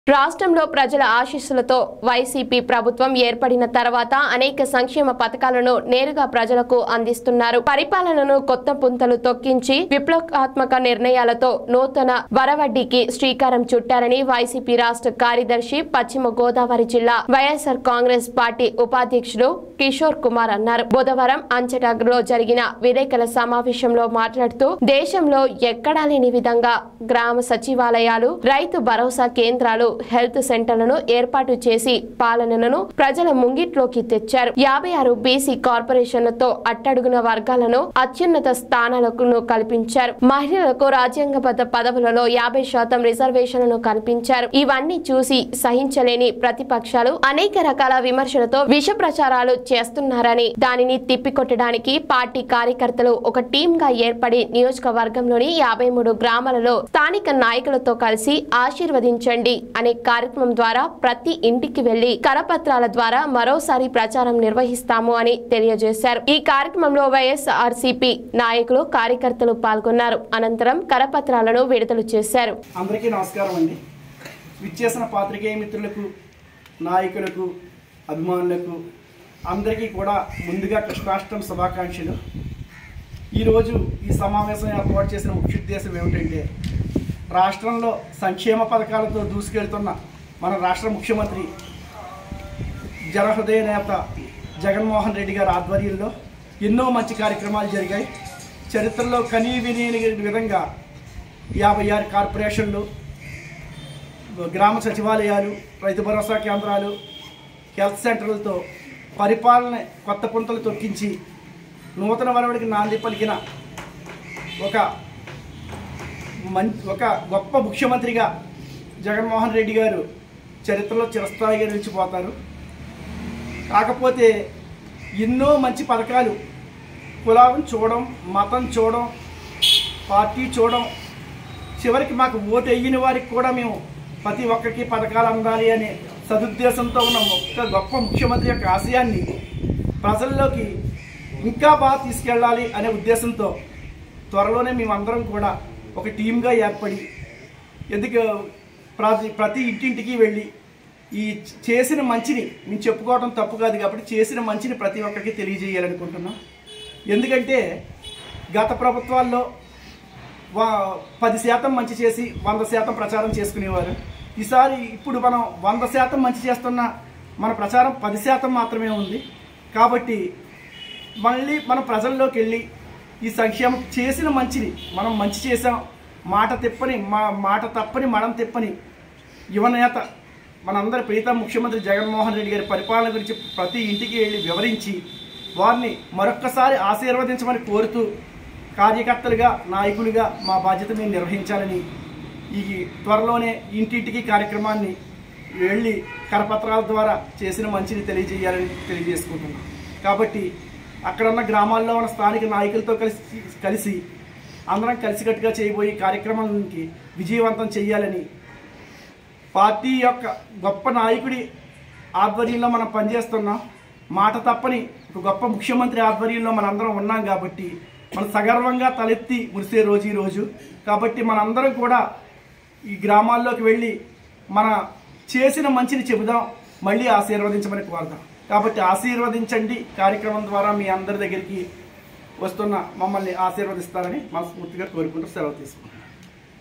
రాష్ట్రంలో ప్రజల ఆశీస్సులతో వైసీపీ ప్రభుత్వం ఏర్పడిన తర్వాత అనేక సంక్షేమ పథకాలను నేరుగా ప్రజలకు అందిస్తున్నారు పరిపాలనను కొత్త పుంతలు తొక్కించి విప్లవాత్మక నిర్ణయాలతో నూతన వరవడ్డీకి శ్రీకారం చుట్టారని వైసీపీ రాష్ట్ర కార్యదర్శి పశ్చిమ గోదావరి జిల్లా వైఎస్ఆర్ కాంగ్రెస్ పార్టీ ఉపాధ్యక్షుడు కిషోర్ కుమార్ అన్నారు బుధవారం అంచటాగ్రలో జరిగిన విలేకరుల సమావేశంలో మాట్లాడుతూ దేశంలో ఎక్కడా లేని విధంగా గ్రామ సచివాలయాలు రైతు భరోసా కేంద్రాలు హెల్త్ సెంటర్లను ఏర్పాటు చేసి పాలనను ప్రజల ముంగిట్లోకి తెచ్చారు యాభై ఆరు బీసీ కార్పొరేషన్లతో అట్టడుగున వర్గాలను అత్యున్నత స్థానాలను కల్పించారు మహిళలకు రాజ్యాంగబద్ధ పదవులలో యాభై శాతం రిజర్వేషన్లను కల్పించారు ఇవన్నీ చూసి సహించలేని ప్రతిపక్షాలు అనేక రకాల విమర్శలతో విష ప్రచారాలు చేస్తున్నారని దానిని తిప్పికొట్టడానికి పార్టీ కార్యకర్తలు ఒక టీమ్ గా ఏర్పడి నియోజకవర్గంలోని యాభై మూడు గ్రామాలలో స్థానిక నాయకులతో కలిసి ఆశీర్వదించండి అనే కార్యక్రమం ద్వారా ప్రతి ఇంటికి వెళ్లి కరపత్రాల ద్వారా మరోసారి ప్రచారం నిర్వహిస్తాము అని తెలియజేశారు ఈ కార్యక్రమంలో వైఎస్ఆర్సీపీ నాయకులు కార్యకర్తలు పాల్గొన్నారు అనంతరం కరపత్రాలను విడుదల చేశారు అందరికీ నమస్కారం అండి విచ్చేసిన పాత్రికేయ మిత్రులకు నాయకులకు అభిమానులకు అందరికీ కూడా ముందుగా కృష్ణాష్టమి శుభాకాంక్షలు ఈరోజు ఈ సమావేశం ఏర్పాటు చేసిన ముఖ్య ఉద్దేశం ఏమిటంటే రాష్ట్రంలో సంక్షేమ పథకాలతో దూసుకెళ్తున్న మన రాష్ట్ర ముఖ్యమంత్రి జనహృదయ నేత జగన్మోహన్ రెడ్డి గారి ఆధ్వర్యంలో ఎన్నో మంచి కార్యక్రమాలు జరిగాయి చరిత్రలో కనీ విని విధంగా యాభై ఆరు కార్పొరేషన్లు గ్రామ సచివాలయాలు రైతు భరోసా కేంద్రాలు హెల్త్ సెంటర్లతో పరిపాలన కొత్త పుంతలు తొక్కించి నూతన వరవడికి నాంది పలికిన ఒక మం ఒక గొప్ప ముఖ్యమంత్రిగా జగన్మోహన్ రెడ్డి గారు చరిత్రలో చిరస్థాయిగా నిలిచిపోతారు కాకపోతే ఎన్నో మంచి పథకాలు కులాం చూడడం మతం చూడడం పార్టీ చూడడం చివరికి మాకు ఓటు వేయని వారికి కూడా మేము ప్రతి ఒక్కరికి పథకాలు అందాలి అనే సదుద్దేశంతో ఉన్న ఒక్క గొప్ప ముఖ్యమంత్రి యొక్క ఆశయాన్ని ప్రజల్లోకి ఇంకా బాగా తీసుకెళ్ళాలి అనే ఉద్దేశంతో త్వరలోనే మేమందరం కూడా ఒక టీమ్గా ఏర్పడి ఎందుకు ప్రతి ప్రతి ఇంటింటికి వెళ్ళి ఈ చేసిన మంచిని మేము చెప్పుకోవడం తప్పు కాదు కాబట్టి చేసిన మంచిని ప్రతి ఒక్కరికి తెలియజేయాలనుకుంటున్నాం ఎందుకంటే గత ప్రభుత్వాల్లో వా పది శాతం మంచి చేసి వంద శాతం ప్రచారం చేసుకునేవారు ఈసారి ఇప్పుడు మనం వంద శాతం మంచి చేస్తున్న మన ప్రచారం పది శాతం మాత్రమే ఉంది కాబట్టి మళ్ళీ మనం ప్రజల్లోకి వెళ్ళి ఈ సంక్షేమం చేసిన మంచిని మనం మంచి చేసాం మాట తిప్పని మా మాట తప్పని మడం తిప్పని యువనేత మనందరి ప్రీతం ముఖ్యమంత్రి జగన్మోహన్ రెడ్డి గారి పరిపాలన గురించి ప్రతి ఇంటికి వెళ్ళి వివరించి వారిని మరొక్కసారి ఆశీర్వదించమని కోరుతూ కార్యకర్తలుగా నాయకులుగా మా బాధ్యత మేము నిర్వహించాలని ఈ త్వరలోనే ఇంటింటికి కార్యక్రమాన్ని వెళ్ళి కరపత్రాల ద్వారా చేసిన మంచిని తెలియజేయాలని తెలియజేసుకుంటున్నాం కాబట్టి అక్కడ ఉన్న గ్రామాల్లో ఉన్న స్థానిక నాయకులతో కలిసి కలిసి అందరం కలిసికట్టుగా చేయబోయే కార్యక్రమానికి విజయవంతం చేయాలని పార్టీ యొక్క గొప్ప నాయకుడి ఆధ్వర్యంలో మనం పనిచేస్తున్నాం మాట తప్పని ఒక గొప్ప ముఖ్యమంత్రి ఆధ్వర్యంలో మనందరం ఉన్నాం కాబట్టి మనం సగర్వంగా తలెత్తి మురిసే రోజు ఈ రోజు కాబట్టి మనందరం కూడా ఈ గ్రామాల్లోకి వెళ్ళి మన చేసిన మంచిని చెబుదాం మళ్ళీ ఆశీర్వదించమని కోరుదాం కాబట్టి ఆశీర్వదించండి కార్యక్రమం ద్వారా మీ అందరి దగ్గరికి వస్తున్న మమ్మల్ని ఆశీర్వదిస్తారని మనస్ఫూర్తిగా కోరుకుంటూ సెలవు తీసుకుంటాం